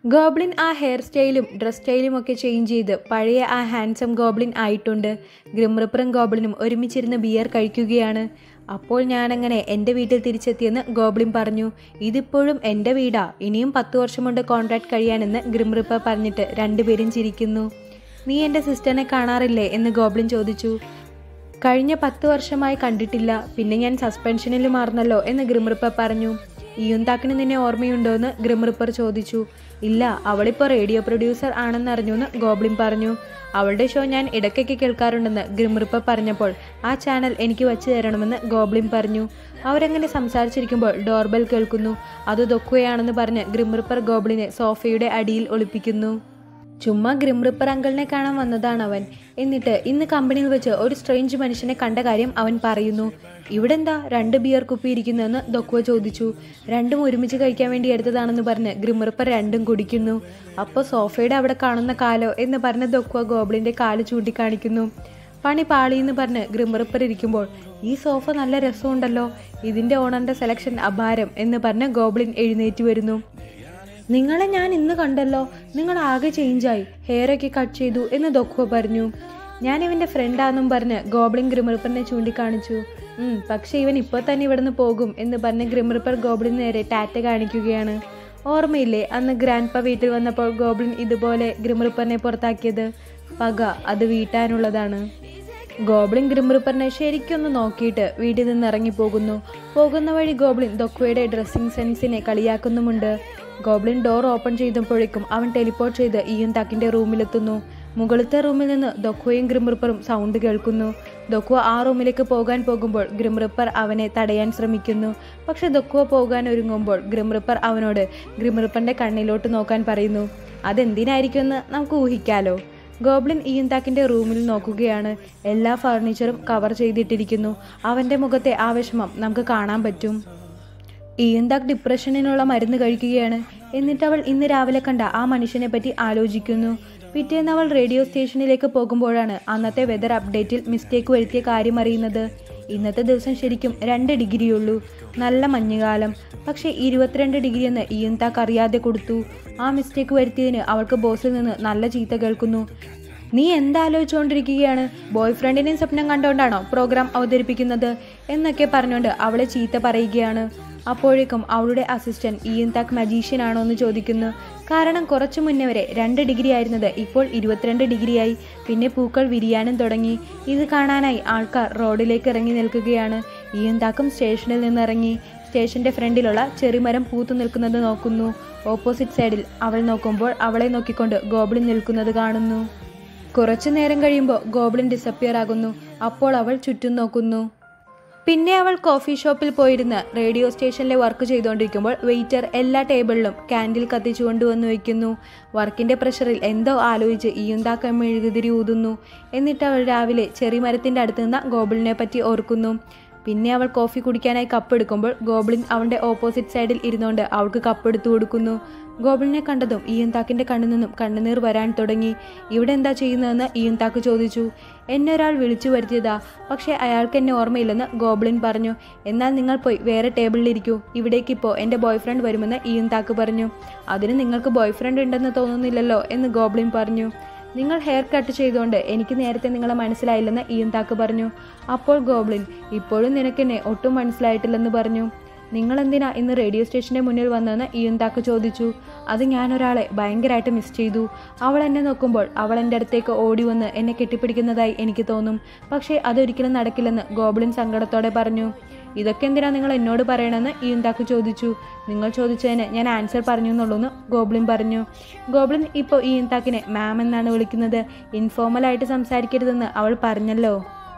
goblin ആ hair സ്റ്റൈലും dress സ്റ്റൈലും ഒക്കെ ചേഞ്ച് ചെയ്ത് പഴയ ആ ഹാൻസം ഗോബ്ലിൻ ആയിട്ടുണ്ട് ഗ്രിംറിപ്പറും ഗോബ്ലിനും ഒരുമിച്ചിരുന്ന് ബിയർ കഴിക്കുകയാണ് അപ്പോൾ ഞാനങ്ങനെ എൻ്റെ വീട്ടിൽ തിരിച്ചെത്തിയെന്ന് ഗോബ്ലിൻ പറഞ്ഞു ഇതിപ്പോഴും എൻ്റെ വീടാ ഇനിയും പത്ത് വർഷം കൊണ്ട് കോൺട്രാക്ട് കഴിയാനെന്ന് ഗ്രിംറിപ്പർ പറഞ്ഞിട്ട് രണ്ടുപേരും ചിരിക്കുന്നു നീ എൻ്റെ സിസ്റ്ററിനെ കാണാറില്ലേ എന്ന് ഗോബ്ലിൻ ചോദിച്ചു കഴിഞ്ഞ പത്ത് വർഷമായി കണ്ടിട്ടില്ല പിന്നെ ഞാൻ സസ്പെൻഷനിൽ മാറുന്നല്ലോ എന്ന് ഗ്രിംറിപ്പർ പറഞ്ഞു ഇയുന്താക്കിന് നിന്നെ ഓർമ്മയുണ്ടോ എന്ന് ഗ്രിംറിപ്പർ ചോദിച്ചു ഇല്ല അവളിപ്പോൾ റേഡിയോ പ്രൊഡ്യൂസർ ആണെന്ന് അറിഞ്ഞു എന്ന് ഗോബ്ലിൻ പറഞ്ഞു അവളുടെ ഷോ ഞാൻ ഇടയ്ക്കൊക്കെ കേൾക്കാറുണ്ടെന്ന് ഗ്രിംറിപ്പർ പറഞ്ഞപ്പോൾ ആ ചാനൽ എനിക്ക് വച്ചു തരണമെന്ന് ഗോബ്ലിൻ പറഞ്ഞു അവരങ്ങനെ സംസാരിച്ചിരിക്കുമ്പോൾ ഡോർബെൽ കേൾക്കുന്നു അത് ദൊക്കുകയാണെന്ന് പറഞ്ഞ് ഗ്രിംറിപ്പർ ഗോബ്ലിനെ സോഫയുടെ അടിയിൽ ഒളിപ്പിക്കുന്നു ചുമ്മാ ഗ്രിംറിപ്പർ അങ്കിളിനെ കാണാൻ വന്നതാണ് അവൻ എന്നിട്ട് ഇന്ന് കമ്പനിയിൽ വെച്ച് ഒരു സ്ട്രേഞ്ച് മനുഷ്യനെ കണ്ട കാര്യം അവൻ പറയുന്നു ഇവിടെന്താ രണ്ട് ബിയർ കുപ്പി ഇരിക്കുന്നതെന്ന് ദൊക്കുവ ചോദിച്ചു രണ്ടും ഒരുമിച്ച് കഴിക്കാൻ വേണ്ടി എടുത്തതാണെന്ന് പറഞ്ഞ് ഗ്രിംറിപ്പർ രണ്ടും കുടിക്കുന്നു അപ്പോൾ സോഫയുടെ അവിടെ കാണുന്ന കാലോ എന്ന് പറഞ്ഞ് ദൊക്കുവ ഗോബ്ലിൻ്റെ കാല് ചൂണ്ടിക്കാണിക്കുന്നു പണി പാളിയെന്ന് പറഞ്ഞ് ഗ്രിംറിപ്പർ ഇരിക്കുമ്പോൾ ഈ സോഫ നല്ല രസമുണ്ടല്ലോ ഇതിൻ്റെ ഓണറിൻ്റെ സെലക്ഷൻ അപാരം എന്ന് പറഞ്ഞ് ഗോബ്ലിൻ എഴുന്നേറ്റ് വരുന്നു നിങ്ങളെ ഞാൻ ഇന്ന് കണ്ടല്ലോ നിങ്ങൾ ആകെ ചേഞ്ചായി ഹെയറൊക്കെ കട്ട് ചെയ്തു എന്ന് ദൊക്കുവ പറഞ്ഞു ഞാൻ ഇവൻ്റെ ഫ്രണ്ടാന്നും പറഞ്ഞ് ഗോബ്ലിൻ ഗ്രിമറിപ്പറിനെ ചൂണ്ടിക്കാണിച്ചു ഉം, പക്ഷേ ഇവൻ ഇപ്പോൾ തന്നെ ഇവിടുന്ന് പോകും എന്ന് പറഞ്ഞ് ഗ്രിമറിപ്പർ ഗോബ്ലിന് നേരെ ടാറ്റ കാണിക്കുകയാണ് ഓർമ്മയില്ലേ അന്ന് ഗ്രാൻഡ് പ വീട്ടിൽ വന്നപ്പോൾ ഗോബ്ലിൻ ഇതുപോലെ ഗ്രിമറിപ്പറിനെ പുറത്താക്കിയത് പക അത് വീട്ടാനുള്ളതാണ് ഗോബ്ലിൻ ഗ്രിംറിപ്പറിനെ ശരിക്കൊന്ന് നോക്കിയിട്ട് വീട്ടിൽ നിന്ന് ഇറങ്ങിപ്പോകുന്നു പോകുന്ന വഴി ഗോബ്ലിൻ ദൊക്കുവയുടെ ഡ്രസ്സിംഗ് സെൻസിനെ കളിയാക്കുന്നുമുണ്ട് ഗോബ്ലിൻ ഡോർ ഓപ്പൺ ചെയ്തപ്പോഴേക്കും അവൻ ടെലിപ്പോർട്ട് ചെയ്ത് ഇയും തക്കിൻ്റെ റൂമിലെത്തുന്നു മുകളിലത്തെ റൂമിൽ നിന്ന് ദൊക്കുവയും ഗ്രിംറിപ്പറും സൗണ്ട് കേൾക്കുന്നു ദൊക്കുവ ആ റൂമിലേക്ക് പോകാൻ പോകുമ്പോൾ ഗ്രിംറിപ്പർ അവനെ തടയാൻ ശ്രമിക്കുന്നു പക്ഷെ ദൊക്കുവ പോകാൻ ഒരുങ്ങുമ്പോൾ ഗ്രിംറിപ്പർ അവനോട് ഗ്രിംറിപ്പറിൻ്റെ കണ്ണിലോട്ട് നോക്കാൻ പറയുന്നു അതെന്തിനായിരിക്കുമെന്ന് നമുക്ക് ഊഹിക്കാലോ ഗോബ്ലിൻ ഇയുന്താക്കിന്റെ റൂമിൽ നോക്കുകയാണ് എല്ലാ ഫർണിച്ചറും കവർ ചെയ്തിട്ടിരിക്കുന്നു അവന്റെ മുഖത്തെ ആ വിഷമം നമുക്ക് കാണാൻ പറ്റും ഇയുന്താക്ക് ഡിപ്രഷനിനുള്ള മരുന്ന് കഴിക്കുകയാണ് എന്നിട്ട് അവൾ ഇന്ന് രാവിലെ കണ്ട ആ മനുഷ്യനെ പറ്റി ആലോചിക്കുന്നു പിറ്റേന്ന് അവൾ റേഡിയോ സ്റ്റേഷനിലേക്ക് പോകുമ്പോഴാണ് അന്നത്തെ വെതർ അപ്ഡേറ്റിൽ മിസ്റ്റേക്ക് വരുത്തിയ കാര്യം അറിയുന്നത് ഇന്നത്തെ ദിവസം ശരിക്കും രണ്ട് ഡിഗ്രിയുള്ളൂ നല്ല മഞ്ഞുകാലം പക്ഷേ ഇരുപത്തിരണ്ട് ഡിഗ്രി എന്ന് ഇയുന്താക്ക് അറിയാതെ കൊടുത്തു ആ മിസ്റ്റേക്ക് വരുത്തിയതിന് അവൾക്ക് ബോസിൽ നിന്ന് നല്ല ചീത്ത കേൾക്കുന്നു നീ എന്താലോചിച്ചുകൊണ്ടിരിക്കുകയാണ് ബോയ് ഫ്രണ്ടിനെയും സ്വപ്നം കണ്ടുകൊണ്ടാണോ പ്രോഗ്രാം അവതരിപ്പിക്കുന്നത് എന്നൊക്കെ പറഞ്ഞുകൊണ്ട് അവളെ ചീത്ത പറയുകയാണ് അപ്പോഴേക്കും അവളുടെ അസിസ്റ്റന്റ് ഇയൻ താക്ക് മജീഷ്യൻ ആണോ എന്ന് ചോദിക്കുന്നു കാരണം കുറച്ചു മുന്നേ വരെ രണ്ട് ഡിഗ്രി ആയിരുന്നത് ഇപ്പോൾ ഇരുപത്തിരണ്ട് ഡിഗ്രിയായി പിന്നെ പൂക്കൾ വിരിയാനും തുടങ്ങി ഇത് കാണാനായി ആൾക്കാർ റോഡിലേക്ക് ഇറങ്ങി നിൽക്കുകയാണ് ഇയൻ താക്കും സ്റ്റേഷനിൽ നിന്നിറങ്ങി സ്റ്റേഷന്റെ ഫ്രണ്ടിലുള്ള ചെറിമരം പൂത്തു നിൽക്കുന്നത് നോക്കുന്നു ഓപ്പോസിറ്റ് സൈഡിൽ അവൾ നോക്കുമ്പോൾ അവളെ നോക്കിക്കൊണ്ട് ഗോബ്ലിൻ നിൽക്കുന്നത് കാണുന്നു കുറച്ചു നേരം കഴിയുമ്പോൾ ഗോബ്ലിൻ ഡിസപ്പിയർ ആകുന്നു അപ്പോൾ അവൾ ചുറ്റും നോക്കുന്നു പിന്നെ അവൾ കോഫി ഷോപ്പിൽ പോയിരുന്ന് റേഡിയോ സ്റ്റേഷനിലെ വർക്ക് ചെയ്തുകൊണ്ടിരിക്കുമ്പോൾ വെയിറ്റർ എല്ലാ ടേബിളിലും കാൻഡിൽ കത്തിച്ചു കൊണ്ടുവന്ന് വയ്ക്കുന്നു വർക്കിന്റെ പ്രഷറിൽ എന്തോ ആലോചിച്ച് ഈയുണ്ടാക്കാൻ മെഴുകുതിരി ഊതുന്നു എന്നിട്ട് അവൾ രാവിലെ ചെറിമരത്തിന്റെ അടുത്ത് നിന്ന ഗോബിളിനെ പറ്റി ഓർക്കുന്നു പിന്നെ അവൾ കോഫി കുടിക്കാനായി കപ്പ് എടുക്കുമ്പോൾ ഗോബ്ലിൻ അവളുടെ ഓപ്പോസിറ്റ് സൈഡിൽ ഇരുന്നുകൊണ്ട് അവൾക്ക് കപ്പ് എടുത്തു കൊടുക്കുന്നു ഗോബ്ലിനെ കണ്ടതും ഇയന്താക്കിന്റെ കണ്ണിൽ നിന്നും കണ്ണുനീർ വരാൻ തുടങ്ങി ഇവിടെ എന്താ ചെയ്യുന്നതെന്ന് ഇയന്താക്ക് ചോദിച്ചു എന്നെ ഒരാൾ വിളിച്ചു വരുത്തിയതാ പക്ഷേ അയാൾക്ക് എന്നെ ഓർമ്മയില്ലെന്ന് ഗോബ്ലിൻ പറഞ്ഞു എന്നാൽ നിങ്ങൾ പോയി വേറെ ടേബിളിലിരിക്കൂ ഇവിടേക്കിപ്പോൾ എൻ്റെ ബോയ് ഫ്രണ്ട് വരുമെന്ന് ഇയന്താക്ക് പറഞ്ഞു അതിന് നിങ്ങൾക്ക് ബോയ് ഫ്രണ്ട് ഉണ്ടെന്ന് തോന്നുന്നില്ലല്ലോ എന്ന് ഗോബ്ലിൻ പറഞ്ഞു നിങ്ങൾ ഹെയർ കട്ട് ചെയ്തുകൊണ്ട് എനിക്ക് നേരത്തെ നിങ്ങളെ മനസ്സിലായില്ലെന്ന് ഇയന്താക്ക് പറഞ്ഞു അപ്പോൾ ഗോബ്ലിൻ ഇപ്പോഴും നിനക്കെന്നെ ഒട്ടും മനസ്സിലായിട്ടില്ലെന്ന് പറഞ്ഞു നിങ്ങൾ എന്തിനാ ഇന്ന് റേഡിയോ സ്റ്റേഷന്റെ മുന്നിൽ വന്നതെന്ന് ഇയന്താക്ക് ചോദിച്ചു അത് ഞാനൊരാളെ ഭയങ്കരമായിട്ട് മിസ് ചെയ്തു അവൾ എന്നെ നോക്കുമ്പോൾ അവൾ എൻ്റെ അടുത്തേക്ക് ഓടി വന്ന് എന്നെ കെട്ടിപ്പിടിക്കുന്നതായി എനിക്ക് തോന്നും പക്ഷേ അതൊരിക്കലും നടക്കില്ലെന്ന് ഗോബ്ലിൻ സങ്കടത്തോടെ പറഞ്ഞു ഇതൊക്കെ എന്തിനാ നിങ്ങൾ എന്നോട് പറയണമെന്ന് ഇയന്താക്ക് ചോദിച്ചു നിങ്ങൾ ചോദിച്ചതിന് ഞാൻ ആൻസർ പറഞ്ഞു എന്നുള്ളൂന്ന് ഗോബ്ലിൻ പറഞ്ഞു ഗോബ്ലിൻ ഇപ്പോൾ ഇയന്താക്കിനെ മാം എന്നാണ് വിളിക്കുന്നത് ഇൻഫോർമലായിട്ട് സംസാരിക്കരുതെന്ന് അവൾ പറഞ്ഞല്ലോ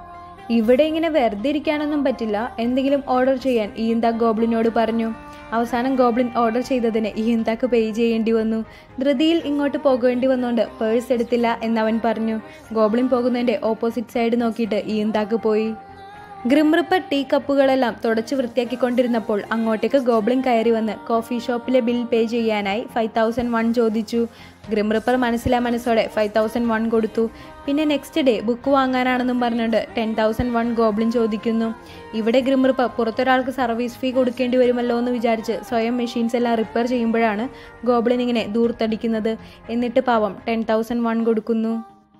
ഇവിടെ ഇങ്ങനെ വെറുതെ ഇരിക്കാനൊന്നും പറ്റില്ല എന്തെങ്കിലും ഓർഡർ ചെയ്യാൻ ഈന്താക്ക് ഗോബ്ലിനോട് പറഞ്ഞു അവസാനം ഗോബ്ലിൻ ഓർഡർ ചെയ്തതിന് ഈന്താക്ക് പേ ചെയ്യേണ്ടി വന്നു ധൃതിയിൽ ഇങ്ങോട്ട് പോകേണ്ടി വന്നുകൊണ്ട് പേഴ്സ് എടുത്തില്ല എന്നവൻ പറഞ്ഞു ഗോബ്ലിൻ പോകുന്നതിൻ്റെ ഓപ്പോസിറ്റ് സൈഡ് നോക്കിയിട്ട് ഈന്താക്ക് പോയി ഗ്രിംറിപ്പർ ടീ കപ്പുകളെല്ലാം തുടച്ച് വൃത്തിയാക്കിക്കൊണ്ടിരുന്നപ്പോൾ അങ്ങോട്ടേക്ക് ഗോബ്ലിൻ കയറി വന്ന് കോഫി ഷോപ്പിലെ ബിൽ പേ ചെയ്യാനായി ഫൈവ് തൗസൻഡ് വൺ ചോദിച്ചു ഗ്രിംറിപ്പർ മനസ്സിലാ മനസ്സോടെ ഫൈവ് തൗസൻഡ് വൺ കൊടുത്തു പിന്നെ നെക്സ്റ്റ് ഡേ ബുക്ക് വാങ്ങാനാണെന്നും പറഞ്ഞുകൊണ്ട് ടെൻ തൗസൻഡ് വൺ ഗോബ്ലിൻ ചോദിക്കുന്നു ഇവിടെ ഗ്രിംറിപ്പർ പുറത്തൊരാൾക്ക് സർവീസ് ഫീ കൊടുക്കേണ്ടി വരുമല്ലോ എന്ന് വിചാരിച്ച് സ്വയം മെഷീൻസ് എല്ലാം റിപ്പയർ ചെയ്യുമ്പോഴാണ് ഗോബ്ലിൻ ഇങ്ങനെ ദൂർത്തടിക്കുന്നത് എന്നിട്ട് പാവം ടെൻ തൗസൻഡ് വൺ കൊടുക്കുന്നു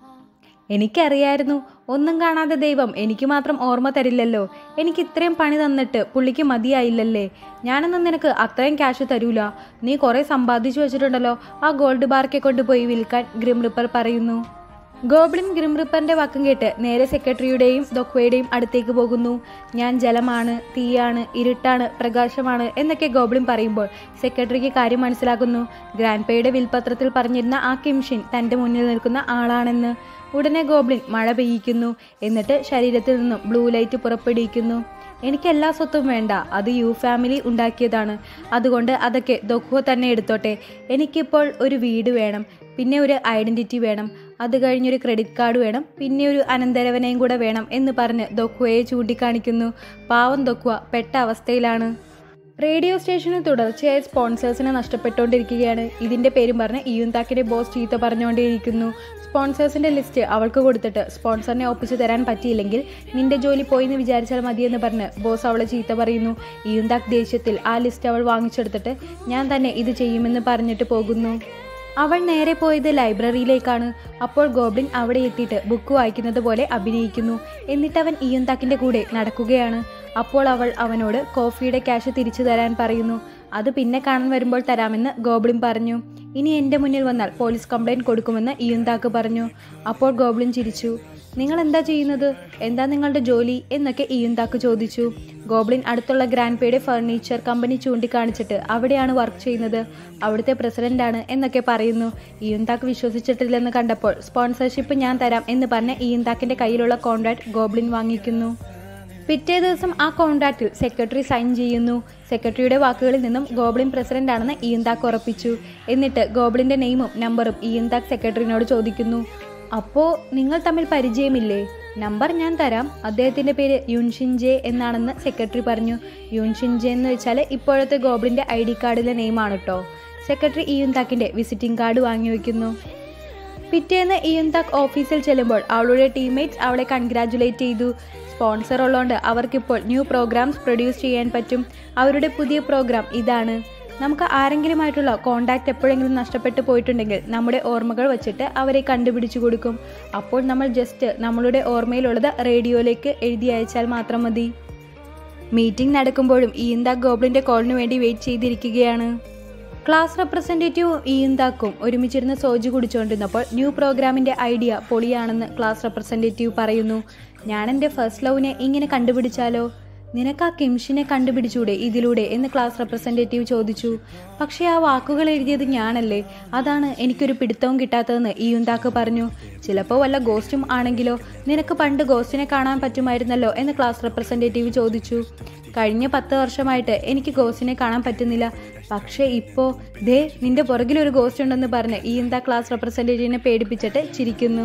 എനിക്കറിയായിരുന്നു ഒന്നും കാണാതെ ദൈവം എനിക്ക് മാത്രം ഓർമ്മ തരില്ലല്ലോ എനിക്ക് ഇത്രയും പണി തന്നിട്ട് പുള്ളിക്ക് മതിയായില്ലല്ലേ ഞാനൊന്നും നിനക്ക് അത്രയും ക്യാഷ് തരൂല നീ കുറേ സമ്പാദിച്ചു വെച്ചിട്ടുണ്ടല്ലോ ആ ഗോൾഡ് ബാർക്കെ കൊണ്ടുപോയി വിൽക്കാൻ ഗ്രിം റിപ്പർ പറയുന്നു ഗോബ്ലിൻ ഗ്രിം റിപ്പറിന്റെ വാക്കും കേട്ട് നേരെ സെക്രട്ടറിയുടെയും ദൊക്വയുടെയും അടുത്തേക്ക് പോകുന്നു ഞാൻ ജലമാണ് തീയാണ് ഇരുട്ടാണ് പ്രകാശമാണ് എന്നൊക്കെ ഗോബ്ലിൻ പറയുമ്പോൾ സെക്രട്ടറിക്ക് കാര്യം മനസ്സിലാക്കുന്നു ഗ്രാൻഡ്പയുടെ വിൽപത്രത്തിൽ പറഞ്ഞിരുന്ന ആ കിംഷിൻ തന്റെ മുന്നിൽ നിൽക്കുന്ന ആളാണെന്ന് ഉടനെ ഗോബ്ലിൻ മഴ പെയ്യിക്കുന്നു എന്നിട്ട് ശരീരത്തിൽ നിന്നും ബ്ലൂ ലൈറ്റ് പുറപ്പെടുവിക്കുന്നു എനിക്ക് എല്ലാ സ്വത്തും വേണ്ട അത് യു ഫാമിലി ഉണ്ടാക്കിയതാണ് അതുകൊണ്ട് അതൊക്കെ ദൊഖുവ തന്നെ എടുത്തോട്ടെ എനിക്കിപ്പോൾ ഒരു വീട് വേണം പിന്നെ ഒരു ഐഡൻറ്റിറ്റി വേണം അത് കഴിഞ്ഞൊരു ക്രെഡിറ്റ് കാർഡ് വേണം പിന്നെ ഒരു അനന്തരവനെയും കൂടെ വേണം എന്ന് പറഞ്ഞ് ദൊഖുവയെ ചൂണ്ടിക്കാണിക്കുന്നു പാവം ദൊഖുവ പെട്ട അവസ്ഥയിലാണ് റേഡിയോ സ്റ്റേഷന് തുടർച്ചയായി സ്പോൺസേഴ്സിനെ നഷ്ടപ്പെട്ടുകൊണ്ടിരിക്കുകയാണ് ഇതിന്റെ പേരും പറഞ്ഞ് ഇയുന്താക്കിന്റെ ബോസ് ചീത്ത പറഞ്ഞുകൊണ്ടേയിരിക്കുന്നു സ്പോൺസേഴ്സിന്റെ ലിസ്റ്റ് അവൾക്ക് കൊടുത്തിട്ട് സ്പോൺസറിനെ ഒപ്പിച്ചു തരാൻ പറ്റിയില്ലെങ്കിൽ നിന്റെ ജോലി പോയി എന്ന് വിചാരിച്ചാൽ മതിയെന്ന് പറഞ്ഞ് ബോസ് അവളെ ചീത്ത പറയുന്നു ഇയുന്താക്ക് ദേഷ്യത്തിൽ ആ ലിസ്റ്റ് അവൾ വാങ്ങിച്ചെടുത്തിട്ട് ഞാൻ തന്നെ ഇത് ചെയ്യുമെന്ന് പറഞ്ഞിട്ട് പോകുന്നു അവൾ നേരെ പോയത് ലൈബ്രറിയിലേക്കാണ് അപ്പോൾ ഗോബ്ലിൻ അവിടെ എത്തിയിട്ട് ബുക്ക് വായിക്കുന്നത് പോലെ അഭിനയിക്കുന്നു എന്നിട്ട് അവൻ ഇയുന്താക്കിന്റെ കൂടെ നടക്കുകയാണ് അപ്പോൾ അവൾ അവനോട് കോഫിയുടെ ക്യാഷ് തിരിച്ചു തരാൻ പറയുന്നു അത് പിന്നെ കാണാൻ വരുമ്പോൾ തരാമെന്ന് ഗോബ്ലിൻ പറഞ്ഞു ഇനി എൻ്റെ മുന്നിൽ വന്നാൽ പോലീസ് കംപ്ലൈൻറ്റ് കൊടുക്കുമെന്ന് ഇയുന്താക്ക് പറഞ്ഞു അപ്പോൾ ഗോബ്ലിൻ ചിരിച്ചു നിങ്ങൾ എന്താ ചെയ്യുന്നത് എന്താ നിങ്ങളുടെ ജോലി എന്നൊക്കെ ഇയുന്താക്ക് ചോദിച്ചു ഗോബ്ലിൻ അടുത്തുള്ള ഗ്രാൻഡ് പേയുടെ ഫർണിച്ചർ കമ്പനി ചൂണ്ടിക്കാണിച്ചിട്ട് അവിടെയാണ് വർക്ക് ചെയ്യുന്നത് അവിടുത്തെ പ്രസിഡന്റാണ് എന്നൊക്കെ പറയുന്നു ഇയുന്താക്ക് വിശ്വസിച്ചിട്ടില്ലെന്ന് കണ്ടപ്പോൾ സ്പോൺസർഷിപ്പ് ഞാൻ തരാം എന്ന് പറഞ്ഞ് ഇയുന്താക്കിന്റെ കയ്യിലുള്ള കോൺട്രാക്ട് ഗോബ്ലിൻ വാങ്ങിക്കുന്നു പിറ്റേ ദിവസം ആ കോൺട്രാക്റ്റിൽ സെക്രട്ടറി സൈൻ ചെയ്യുന്നു സെക്രട്ടറിയുടെ വാക്കുകളിൽ നിന്നും ഗോബ്ലിൻ പ്രസിഡന്റ് ആണെന്ന് ഇയന്താക്ക് ഉറപ്പിച്ചു എന്നിട്ട് ഗോബ്ലിന്റെ നെയിമും നമ്പറും ഇയന്താക്ക് സെക്രട്ടറിനോട് ചോദിക്കുന്നു അപ്പോൾ നിങ്ങൾ തമ്മിൽ പരിചയമില്ലേ നമ്പർ ഞാൻ തരാം അദ്ദേഹത്തിന്റെ പേര് യുൻഷിൻജെ എന്നാണെന്ന് സെക്രട്ടറി പറഞ്ഞു യുൻഷിൻജെ എന്ന് വെച്ചാൽ ഇപ്പോഴത്തെ ഗോബ്ലിന്റെ ഐ ഡി കാർഡിലെ നെയിമാണ് കേട്ടോ സെക്രട്ടറി ഇയുന്താക്കിന്റെ വിസിറ്റിംഗ് കാർഡ് വാങ്ങി വയ്ക്കുന്നു പിറ്റേന്ന് ഇയുന്താക്ക് ഓഫീസിൽ ചെല്ലുമ്പോൾ അവളുടെ ടീംമേറ്റ്സ് അവളെ കൺഗ്രാറ്റുലേറ്റ് ചെയ്തു സ്പോൺസർ ഉള്ളതുകൊണ്ട് അവർക്കിപ്പോൾ ന്യൂ പ്രോഗ്രാംസ് പ്രൊഡ്യൂസ് ചെയ്യാൻ പറ്റും അവരുടെ പുതിയ പ്രോഗ്രാം ഇതാണ് നമുക്ക് ആരെങ്കിലുമായിട്ടുള്ള കോണ്ടാക്റ്റ് എപ്പോഴെങ്കിലും നഷ്ടപ്പെട്ടു പോയിട്ടുണ്ടെങ്കിൽ നമ്മുടെ ഓർമ്മകൾ വെച്ചിട്ട് അവരെ കണ്ടുപിടിച്ചു കൊടുക്കും അപ്പോൾ നമ്മൾ ജസ്റ്റ് നമ്മളുടെ ഓർമ്മയിലുള്ളത് റേഡിയോയിലേക്ക് എഴുതി അയച്ചാൽ മാത്രം മതി മീറ്റിംഗ് നടക്കുമ്പോഴും ഈന്ത ഗോബ്ലിൻ്റെ കോളിന് വേണ്ടി വെയിറ്റ് ചെയ്തിരിക്കുകയാണ് ക്ലാസ് റെപ്രസെൻറ്റേറ്റീവും ഈന്താക്കും ഒരുമിച്ചിരുന്ന് സോജി കുടിച്ചുകൊണ്ടിരുന്നപ്പോൾ ന്യൂ പ്രോഗ്രാമിൻ്റെ ഐഡിയ പൊളിയാണെന്ന് ക്ലാസ് റെപ്രസെൻറ്റേറ്റീവ് പറയുന്നു ഞാൻ എൻ്റെ ഫസ്റ്റ് ലവിനെ ഇങ്ങനെ കണ്ടുപിടിച്ചാലോ നിനക്ക് ആ കിംഷിനെ കണ്ടുപിടിച്ചൂടെ ഇതിലൂടെ എന്ന് ക്ലാസ് റെപ്രസെൻറ്റേറ്റീവ് ചോദിച്ചു പക്ഷേ ആ വാക്കുകൾ എഴുതിയത് ഞാനല്ലേ അതാണ് എനിക്കൊരു പിടുത്തവും കിട്ടാത്തതെന്ന് ഈയുന്താക്ക് പറഞ്ഞു ചിലപ്പോൾ വല്ല ഗോസ്റ്റും ആണെങ്കിലോ നിനക്ക് പണ്ട് ഗോസ്റ്റിനെ കാണാൻ പറ്റുമായിരുന്നല്ലോ എന്ന് ക്ലാസ് റെപ്രസെൻറ്റേറ്റീവ് ചോദിച്ചു കഴിഞ്ഞ പത്ത് വർഷമായിട്ട് എനിക്ക് ഗോസ്റ്റിനെ കാണാൻ പറ്റുന്നില്ല പക്ഷേ ഇപ്പോൾ ദേ നിന്റെ പുറകിൽ ഒരു ഗോസ്റ്റ് ഉണ്ടെന്ന് പറഞ്ഞ് ഈ എന്താ ക്ലാസ് റെപ്രസെൻറ്റേറ്റീവിനെ പേടിപ്പിച്ചിട്ട് ചിരിക്കുന്നു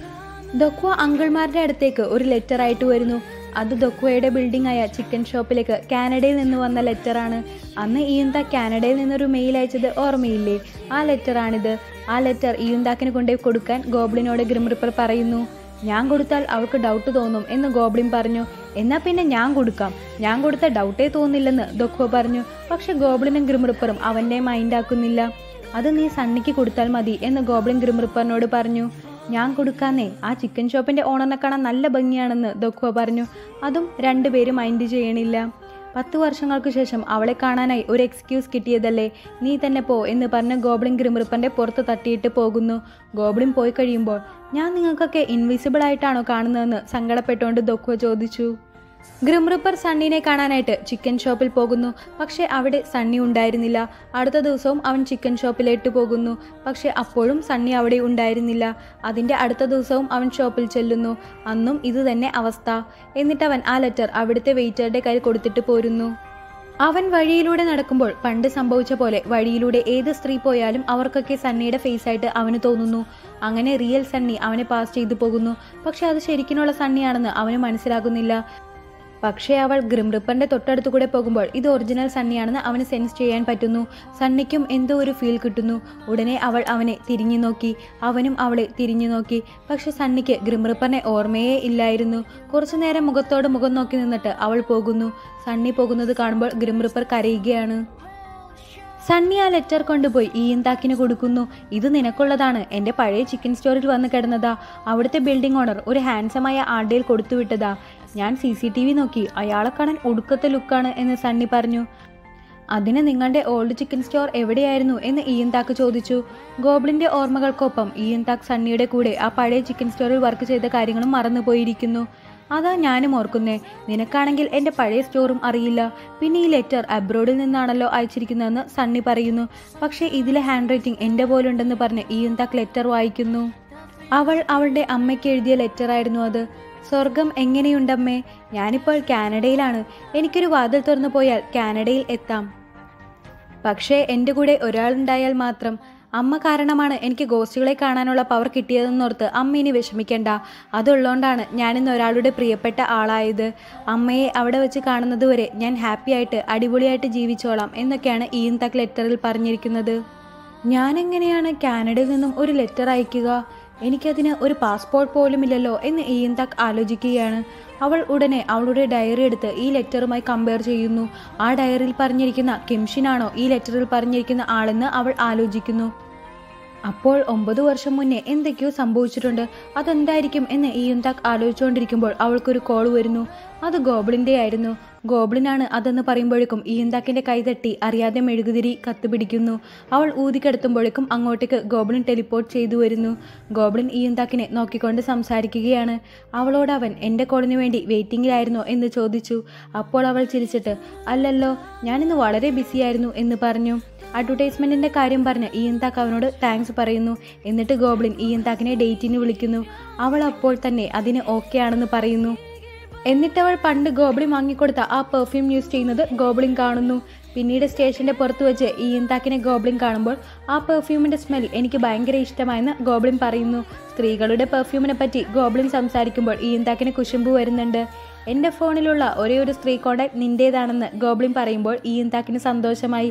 ദൊക്വ അങ്കിൾമാരുടെ അടുത്തേക്ക് ഒരു ലെറ്റർ ആയിട്ട് വരുന്നു അത് ദൊക്വയുടെ ബിൽഡിംഗ് ആയ ചിക്കൻ ഷോപ്പിലേക്ക് കാനഡയിൽ നിന്ന് വന്ന ലെറ്ററാണ് അന്ന് ഈയുന്ത കാനഡയിൽ നിന്നൊരു മെയിൽ അയച്ചത് ഓർമ്മയില്ലേ ആ ലെറ്ററാണിത് ആ ലെറ്റർ ഈയുന്താക്കിന് കൊണ്ടുപോയി കൊടുക്കാൻ ഗോബ്ലിനോട് ഗ്രിംറിപ്പർ പറയുന്നു ഞാൻ കൊടുത്താൽ അവൾക്ക് ഡൗട്ട് തോന്നും എന്ന് ഗോബ്ലിൻ പറഞ്ഞു എന്നാ പിന്നെ ഞാൻ കൊടുക്കാം ഞാൻ കൊടുത്ത ഡൗട്ടേ തോന്നില്ലെന്ന് ദൊഖോ പറഞ്ഞു പക്ഷെ ഗോബ്ലിനും ഗ്രിംറിപ്പറും അവൻ്റെ മൈൻഡാക്കുന്നില്ല അത് നീ സണ്ണിക്ക് കൊടുത്താൽ മതി എന്ന് ഗോബ്ലിൻ ഗ്രിംറിപ്പറിനോട് പറഞ്ഞു ഞാൻ കൊടുക്കാന്നേ ആ ചിക്കൻ ഷോപ്പിന്റെ ഓണറിനെ കാണാൻ നല്ല ഭംഗിയാണെന്ന് ദൊഖോ പറഞ്ഞു അതും രണ്ടുപേരും മൈൻഡ് ചെയ്യണില്ല പത്ത് വർഷങ്ങൾക്ക് ശേഷം അവളെ കാണാനായി ഒരു എക്സ്ക്യൂസ് കിട്ടിയതല്ലേ നീ തന്നെ പോ എന്ന് പറഞ്ഞ് ഗോബ്ലിൻ ഗ്രിമറിപ്പൻ്റെ പുറത്ത് തട്ടിയിട്ട് പോകുന്നു ഗോബ്ലിൻ പോയി കഴിയുമ്പോൾ ഞാൻ നിങ്ങൾക്കൊക്കെ ഇൻവിസിബിൾ ആയിട്ടാണോ കാണുന്നതെന്ന് സങ്കടപ്പെട്ടുകൊണ്ട് ദൊക്കോ ചോദിച്ചു ഗ്രിംറിപ്പർ സണ്ണിനെ കാണാനായിട്ട് ചിക്കൻ ഷോപ്പിൽ പോകുന്നു പക്ഷേ അവിടെ സണ്ണി ഉണ്ടായിരുന്നില്ല അടുത്ത ദിവസവും അവൻ ചിക്കൻ ഷോപ്പിലേക്ക് പോകുന്നു പക്ഷേ അപ്പോഴും സണ്ണി അവിടെ ഉണ്ടായിരുന്നില്ല അതിൻ്റെ അടുത്ത ദിവസവും അവൻ ഷോപ്പിൽ ചെല്ലുന്നു അന്നും ഇത് തന്നെ അവസ്ഥ എന്നിട്ട് അവൻ ആ ലെറ്റർ അവിടുത്തെ വെയിറ്ററുടെ കയ്യിൽ കൊടുത്തിട്ട് പോരുന്നു അവൻ വഴിയിലൂടെ നടക്കുമ്പോൾ പണ്ട് സംഭവിച്ച പോലെ വഴിയിലൂടെ ഏത് സ്ത്രീ പോയാലും അവർക്കൊക്കെ സണ്ണിയുടെ ഫേസ് ആയിട്ട് അവന് തോന്നുന്നു അങ്ങനെ റിയൽ സണ്ണി അവനെ പാസ് ചെയ്തു പോകുന്നു പക്ഷെ അത് ശരിക്കിനുള്ള സണ്ണിയാണെന്ന് അവന് മനസ്സിലാകുന്നില്ല പക്ഷേ അവൾ ഗ്രിം റിപ്പറിന്റെ തൊട്ടടുത്ത് കൂടെ പോകുമ്പോൾ ഇത് ഒറിജിനൽ സണ്ണിയാണെന്ന് അവന് സെൻസ് ചെയ്യാൻ പറ്റുന്നു സണ്ണിക്കും എന്തോ ഒരു ഫീൽ കിട്ടുന്നു ഉടനെ അവൾ അവനെ തിരിഞ്ഞു നോക്കി അവനും അവളെ തിരിഞ്ഞു നോക്കി പക്ഷെ സണ്ണിക്ക് ഗ്രിം റിപ്പറിനെ ഓർമ്മയേ ഇല്ലായിരുന്നു കുറച്ചു നേരം മുഖത്തോട് മുഖം നോക്കി നിന്നിട്ട് അവൾ പോകുന്നു സണ്ണി പോകുന്നത് കാണുമ്പോൾ ഗ്രിം റിപ്പർ കരയുകയാണ് സണ്ണി ആ ലെറ്റർ കൊണ്ടുപോയി ഈയന്താക്കിന് കൊടുക്കുന്നു ഇത് നിനക്കുള്ളതാണ് എൻ്റെ പഴയ ചിക്കൻ സ്റ്റോറിൽ വന്ന് കിടന്നതാ അവിടുത്തെ ബിൽഡിംഗ് ഓണർ ഒരു ഹാൻസമായ ആരുടെയിൽ കൊടുത്തു വിട്ടതാ ഞാൻ സി സി ടി വി നോക്കി അയാളെ കാണാൻ ഒടുക്കത്തെ ലുക്കാണ് എന്ന് സണ്ണി പറഞ്ഞു അതിന് നിങ്ങളുടെ ഓൾഡ് ചിക്കൻ സ്റ്റോർ എവിടെയായിരുന്നു എന്ന് ഈയന്താക്ക് ചോദിച്ചു ഗോബ്ലിന്റെ ഓർമ്മകൾക്കൊപ്പം ഈയന്താക്ക് സണ്ണിയുടെ കൂടെ ആ പഴയ ചിക്കൻ സ്റ്റോറിൽ വർക്ക് ചെയ്ത കാര്യങ്ങളും മറന്നുപോയിരിക്കുന്നു അതാ ഞാനും ഓർക്കുന്നേ നിനക്കാണെങ്കിൽ എൻ്റെ പഴയ സ്റ്റോറും അറിയില്ല പിന്നെ ഈ ലെറ്റർ അബ്രോഡിൽ നിന്നാണല്ലോ അയച്ചിരിക്കുന്നതെന്ന് സണ്ണി പറയുന്നു പക്ഷേ ഇതിലെ ഹാൻഡ് റൈറ്റിംഗ് എൻ്റെ പോലുണ്ടെന്ന് പറഞ്ഞ് ഈയന്താക്ക് ലെറ്റർ വായിക്കുന്നു അവൾ അവളുടെ അമ്മയ്ക്ക് എഴുതിയ ലെറ്ററായിരുന്നു അത് സ്വർഗം എങ്ങനെയുണ്ടമ്മേ ഞാനിപ്പോൾ കാനഡയിലാണ് എനിക്കൊരു വാതിൽ തുറന്നു പോയാൽ കാനഡയിൽ എത്താം പക്ഷേ എൻ്റെ കൂടെ ഒരാളുണ്ടായാൽ മാത്രം അമ്മ കാരണമാണ് എനിക്ക് ഗോസ്റ്റുകളെ കാണാനുള്ള പവർ കിട്ടിയതെന്നോർത്ത് അമ്മ ഇനി വിഷമിക്കണ്ട അതുള്ളതുകൊണ്ടാണ് ഞാനിന്ന് ഒരാളുടെ പ്രിയപ്പെട്ട ആളായത് അമ്മയെ അവിടെ വെച്ച് കാണുന്നത് വരെ ഞാൻ ഹാപ്പി ആയിട്ട് അടിപൊളിയായിട്ട് ജീവിച്ചോളാം എന്നൊക്കെയാണ് ഈൻ തക് ലെറ്ററിൽ പറഞ്ഞിരിക്കുന്നത് ഞാനെങ്ങനെയാണ് കാനഡയിൽ നിന്നും ഒരു ലെറ്റർ അയക്കുക എനിക്കതിന് ഒരു പാസ്പോർട്ട് പോലും ഇല്ലല്ലോ എന്ന് ഈൻ തക് ആലോചിക്കുകയാണ് അവൾ ഉടനെ അവളുടെ ഡയറി എടുത്ത് ഈ ലെറ്ററുമായി കമ്പയർ ചെയ്യുന്നു ആ ഡയറിയിൽ പറഞ്ഞിരിക്കുന്ന കിംഷിനാണോ ഈ ലെറ്ററിൽ പറഞ്ഞിരിക്കുന്ന ആളെന്ന് അവൾ ആലോചിക്കുന്നു അപ്പോൾ ഒമ്പത് വർഷം മുന്നേ എന്തൊക്കെയോ സംഭവിച്ചിട്ടുണ്ട് അതെന്തായിരിക്കും എന്ന് ഈയുന്താക്ക് ആലോചിച്ചുകൊണ്ടിരിക്കുമ്പോൾ അവൾക്കൊരു കോൾ വരുന്നു അത് ഗോബ്ലിൻ്റെ ആയിരുന്നു ഗോബ്ലിനാണ് അതെന്ന് പറയുമ്പോഴേക്കും ഈയുന്താക്കിൻ്റെ കൈ തട്ടി അറിയാതെ മെഴുകുതിരി കത്തുപിടിക്കുന്നു അവൾ ഊതിക്കെടുത്തുമ്പോഴേക്കും അങ്ങോട്ടേക്ക് ഗോബ്ലിൻ ടെലിപ്പോർട്ട് ചെയ്തു വരുന്നു ഗോബ്ലിൻ ഈയുന്താക്കിനെ നോക്കിക്കൊണ്ട് സംസാരിക്കുകയാണ് അവളോട് അവൻ എൻ്റെ കോളിന് വേണ്ടി വെയിറ്റിംഗിലായിരുന്നോ എന്ന് ചോദിച്ചു അപ്പോൾ അവൾ ചിരിച്ചിട്ട് അല്ലല്ലോ ഞാനിന്ന് വളരെ ബിസിയായിരുന്നു എന്ന് പറഞ്ഞു അഡ്വർടൈസ്മെന്റിന്റെ കാര്യം പറഞ്ഞ് ഈയന്താക്ക് അവനോട് താങ്ക്സ് പറയുന്നു എന്നിട്ട് ഗോബ്ലിൻ ഈയന്താക്കിനെ ഡേറ്റിന് വിളിക്കുന്നു അവൾ അപ്പോൾ തന്നെ അതിന് ഓക്കെ ആണെന്ന് പറയുന്നു എന്നിട്ട് അവൾ പണ്ട് ഗോബ്ലിൻ വാങ്ങിക്കൊടുത്ത ആ പെർഫ്യൂം യൂസ് ചെയ്യുന്നത് ഗോബ്ലിൻ കാണുന്നു പിന്നീട് സ്റ്റേഷന്റെ പുറത്ത് വെച്ച് ഈയന്താക്കിനെ ഗോബ്ലിൻ കാണുമ്പോൾ ആ പെർഫ്യൂമിന്റെ സ്മെൽ എനിക്ക് ഭയങ്കര ഇഷ്ടമായെന്ന് ഗോബ്ലിൻ പറയുന്നു സ്ത്രീകളുടെ പെർഫ്യൂമിനെ പറ്റി ഗോബ്ലിൻ സംസാരിക്കുമ്പോൾ ഈയന്താക്കിന് കുശുമ്പ് വരുന്നുണ്ട് എൻ്റെ ഫോണിലുള്ള ഒരേ ഒരു സ്ത്രീ കോണ്ടാക്ട് നിൻ്റേതാണെന്ന് ഗോബ്ലിൻ പറയുമ്പോൾ ഈയന്താക്കിന് സന്തോഷമായി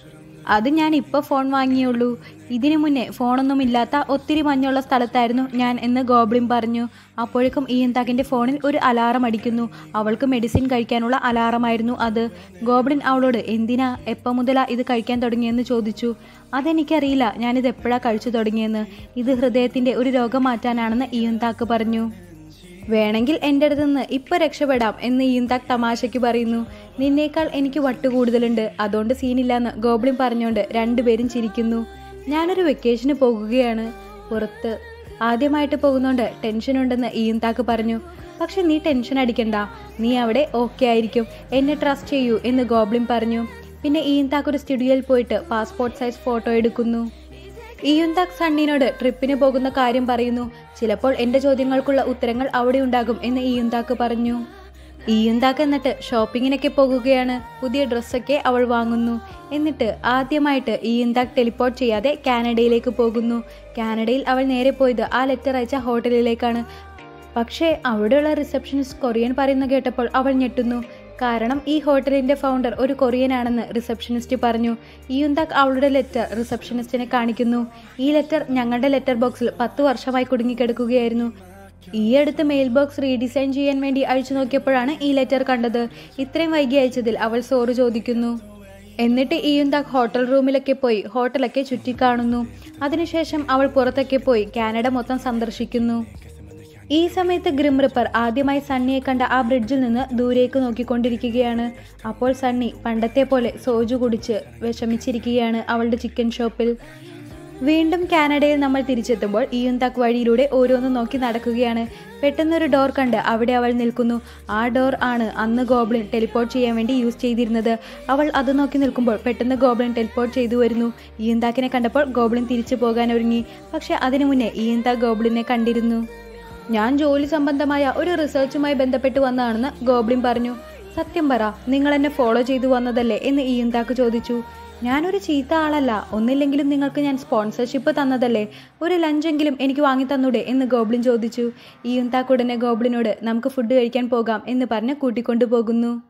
അത് ഞാൻ ഇപ്പോൾ ഫോൺ വാങ്ങിയുള്ളൂ ഇതിനു മുന്നേ ഫോണൊന്നും ഇല്ലാത്ത ഒത്തിരി മഞ്ഞുള്ള സ്ഥലത്തായിരുന്നു ഞാൻ എന്ന് ഗോബ്ലിൻ പറഞ്ഞു അപ്പോഴേക്കും ഈയന്താക്കിൻ്റെ ഫോണിൽ ഒരു അലാറം അടിക്കുന്നു അവൾക്ക് മെഡിസിൻ കഴിക്കാനുള്ള അലാറമായിരുന്നു അത് ഗോബ്ലിൻ അവളോട് എന്തിനാ എപ്പോൾ മുതലാ ഇത് കഴിക്കാൻ തുടങ്ങിയെന്ന് ചോദിച്ചു അതെനിക്കറിയില്ല ഞാനിത് എപ്പോഴാണ് കഴിച്ചു തുടങ്ങിയെന്ന് ഇത് ഹൃദയത്തിൻ്റെ ഒരു രോഗം മാറ്റാനാണെന്ന് ഈയന്താക്ക് പറഞ്ഞു വേണമെങ്കിൽ എൻ്റെ അടുത്ത് നിന്ന് ഇപ്പൊ രക്ഷപ്പെടാം എന്ന് ഈന്താക്ക് തമാശയ്ക്ക് പറയുന്നു നിന്നേക്കാൾ എനിക്ക് വട്ട് കൂടുതലുണ്ട് അതുകൊണ്ട് സീനില്ലാന്ന് ഗോബ്ലിൻ പറഞ്ഞുകൊണ്ട് രണ്ടുപേരും ചിരിക്കുന്നു ഞാനൊരു വെക്കേഷന് പോകുകയാണ് പുറത്ത് ആദ്യമായിട്ട് പോകുന്നോണ്ട് ടെൻഷൻ ഉണ്ടെന്ന് ഈന്താക്ക് പറഞ്ഞു പക്ഷെ നീ ടെൻഷൻ അടിക്കണ്ട നീ അവിടെ ഓക്കെ ആയിരിക്കും എന്നെ ട്രസ്റ്റ് ചെയ്യൂ എന്ന് ഗോബ്ലിൻ പറഞ്ഞു പിന്നെ ഈന്താക്ക് ഒരു സ്റ്റുഡിയോയിൽ പോയിട്ട് പാസ്പോർട്ട് സൈസ് ഫോട്ടോ എടുക്കുന്നു ഈയുന്താക് സണ്ണിനോട് ട്രിപ്പിന് പോകുന്ന കാര്യം പറയുന്നു ചിലപ്പോൾ എൻ്റെ ചോദ്യങ്ങൾക്കുള്ള ഉത്തരങ്ങൾ അവിടെ ഉണ്ടാകും എന്ന് ഈയുന്താക്ക് പറഞ്ഞു ഈയുന്താക്ക് എന്നിട്ട് ഷോപ്പിങ്ങിനൊക്കെ പോകുകയാണ് പുതിയ ഡ്രസ്സൊക്കെ അവൾ വാങ്ങുന്നു എന്നിട്ട് ആദ്യമായിട്ട് ഈയുന്താക്ക് ടെലിപ്പോർട്ട് ചെയ്യാതെ കാനഡയിലേക്ക് പോകുന്നു കാനഡയിൽ അവൾ നേരെ പോയത് ആ ലെറ്റർ അയച്ച ഹോട്ടലിലേക്കാണ് പക്ഷേ അവിടെയുള്ള റിസപ്ഷനിസ്റ്റ് കൊറിയൻ പറയുന്ന കേട്ടപ്പോൾ അവൾ ഞെട്ടുന്നു കാരണം ഈ ഹോട്ടലിന്റെ ഫൗണ്ടർ ഒരു കൊറിയനാണെന്ന് റിസപ്ഷനിസ്റ്റ് പറഞ്ഞു ഈയുന്താക്ക് അവളുടെ ലെറ്റർ റിസപ്ഷനിസ്റ്റിനെ കാണിക്കുന്നു ഈ ലെറ്റർ ഞങ്ങളുടെ ലെറ്റർ ബോക്സിൽ പത്ത് വർഷമായി കുടുങ്ങിക്കിടക്കുകയായിരുന്നു ഈ അടുത്ത് മെയിൽ ബോക്സ് റീഡിസൈൻ ചെയ്യാൻ വേണ്ടി അഴിച്ചു നോക്കിയപ്പോഴാണ് ഈ ലെറ്റർ കണ്ടത് ഇത്രയും വൈകി അയച്ചതിൽ അവൾ സോറി ചോദിക്കുന്നു എന്നിട്ട് ഈയുന്താക്ക് ഹോട്ടൽ റൂമിലൊക്കെ പോയി ഹോട്ടലൊക്കെ ചുറ്റിക്കാണുന്നു അതിനുശേഷം അവൾ പുറത്തൊക്കെ പോയി കാനഡ മൊത്തം സന്ദർശിക്കുന്നു ഈ സമയത്ത് ഗ്രിം റിപ്പർ ആദ്യമായി സണ്ണിയെ കണ്ട ആ ബ്രിഡ്ജിൽ നിന്ന് ദൂരേക്ക് നോക്കിക്കൊണ്ടിരിക്കുകയാണ് അപ്പോൾ സണ്ണി പണ്ടത്തെ പോലെ സോജു കുടിച്ച് വിഷമിച്ചിരിക്കുകയാണ് അവളുടെ ചിക്കൻ ഷോപ്പിൽ വീണ്ടും കാനഡയിൽ നമ്മൾ തിരിച്ചെത്തുമ്പോൾ ഈയുന്താക്ക് വഴിയിലൂടെ ഓരോന്നും നോക്കി നടക്കുകയാണ് പെട്ടെന്നൊരു ഡോർ കണ്ട് അവിടെ അവൾ നിൽക്കുന്നു ആ ഡോർ ആണ് അന്ന് ഗോബ്ലിൻ ടെലിപ്പോർട്ട് ചെയ്യാൻ വേണ്ടി യൂസ് ചെയ്തിരുന്നത് അവൾ അത് നോക്കി നിൽക്കുമ്പോൾ പെട്ടെന്ന് ഗോബ്ലിൻ ടെലിപ്പോർട്ട് ചെയ്തു വരുന്നു ഈയുന്താക്കിനെ കണ്ടപ്പോൾ ഗോബ്ലിൻ തിരിച്ചു പോകാൻ ഒരുങ്ങി പക്ഷെ അതിനു മുന്നേ ഈയുന്താക്ക് ഗോബ്ലിനെ കണ്ടിരുന്നു ഞാൻ ജോലി സംബന്ധമായ ഒരു റിസർച്ചുമായി ബന്ധപ്പെട്ട് വന്നതാണെന്ന് ഗോബ്ലിൻ പറഞ്ഞു സത്യം പറ നിങ്ങൾ എന്നെ ഫോളോ ചെയ്തു വന്നതല്ലേ എന്ന് ഈയന്താക്ക് ചോദിച്ചു ഞാനൊരു ചീത്ത ആളല്ല ഒന്നില്ലെങ്കിലും നിങ്ങൾക്ക് ഞാൻ സ്പോൺസർഷിപ്പ് തന്നതല്ലേ ഒരു ലഞ്ചെങ്കിലും എനിക്ക് വാങ്ങി തന്നൂടെ എന്ന് ഗോബ്ലിൻ ചോദിച്ചു ഈ യുന്താക്കുടനെ ഗോബ്ലിനോട് നമുക്ക് ഫുഡ് കഴിക്കാൻ പോകാം എന്ന് പറഞ്ഞ് കൂട്ടിക്കൊണ്ടു പോകുന്നു